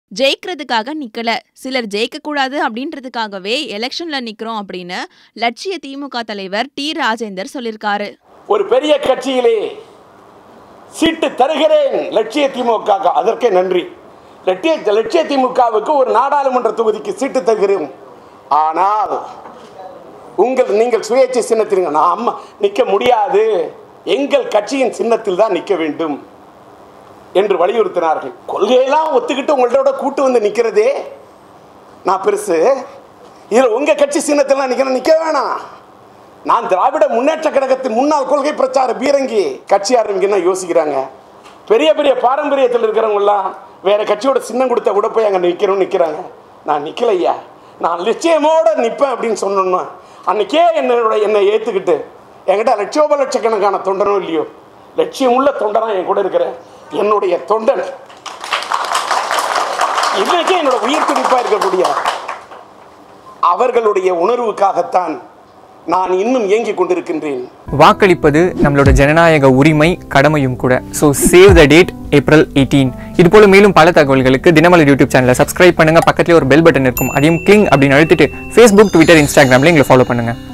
ஜெயிக்கிறதுக்காக நிக்கல சிலர் ஜெயிக்கக்கூடாது அப்படின்றதுக்காகவே எலெக்ஷன்ல நிக்கிறோம் அப்படின்னு லட்சிய திமுக தலைவர் டி ராஜேந்தர் சொல்லியிருக்காரு ஒரு பெரிய கட்சியிலே சீட்டு தருகிறேன் லட்சிய திமுக அதற்கே நன்றி லட்சிய லட்சிய திமுகவுக்கு ஒரு நாடாளுமன்ற தொகுதிக்கு சீட்டு தருகிறோம் ஆனால் உங்கள் நீங்கள் சுயேட்சை சின்னத்தில் நான் அம்மா நிற்க முடியாது எங்கள் கட்சியின் சின்னத்தில் தான் நிற்க வேண்டும் என்று வலியுறுத்தினார்கள் கொள்கையெல்லாம் ஒத்துக்கிட்டு உங்கள்ட்ட கூட்டு வந்து நிற்கிறதே நான் பெருசு இதில் உங்கள் கட்சி சின்னத்தில் நிற்கிறேன் நிற்க வேணாம் நான் திராவிட முன்னேற்ற கழகத்தின் முன்னாள் கொள்கை பிரச்சார பீரங்கி கட்சி ஆரம்பிக்கணும் யோசிக்கிறாங்க பெரிய பெரிய பாரம்பரியத்தில் இருக்கிறவங்கலாம் வேற கட்சியோட சின்னம் கொடுத்தா கூட போய் அங்கே நிற்கிறோம் நிற்கிறாங்க நான் நிற்கலையா நான் லட்சியமோட நிற்பேன் அப்படின்னு சொன்னோன்னா அன்னைக்கே என்னோட என்னை ஏற்றுக்கிட்டு என்கிட்ட லட்சோப லட்சக்கணக்கான தொண்டனோ இல்லையோ லட்சியம் உள்ள தொண்டனா என் கூட இருக்கிற என்னுடைய தொண்டன் இன்னைக்கே என்னோட உயிர் துடிப்பாக இருக்கக்கூடிய அவர்களுடைய உணர்வுக்காகத்தான் நான் இன்னும் இயங்கிக் கொண்டிருக்கின்றேன் வாக்களிப்பது நம்மளோட ஜனநாயக உரிமை கடமையும் கூட so save the date April eighteen இது போல மேலும் பல தகவல்களுக்கு தினமலர் யூடியூப் சேனலை சப்ஸ்கிரைப் பண்ணுங்க பக்கத்துல ஒரு பெல் பட்டன் இருக்கும் அதையும் கிளிங் அப்படின்னு அழுத்திட்டு ஃபேஸ்புக் ட்விட்டர் இன்ஸ்டாகிராம்ல எங்களை ஃபாலோ பண்ணுங்க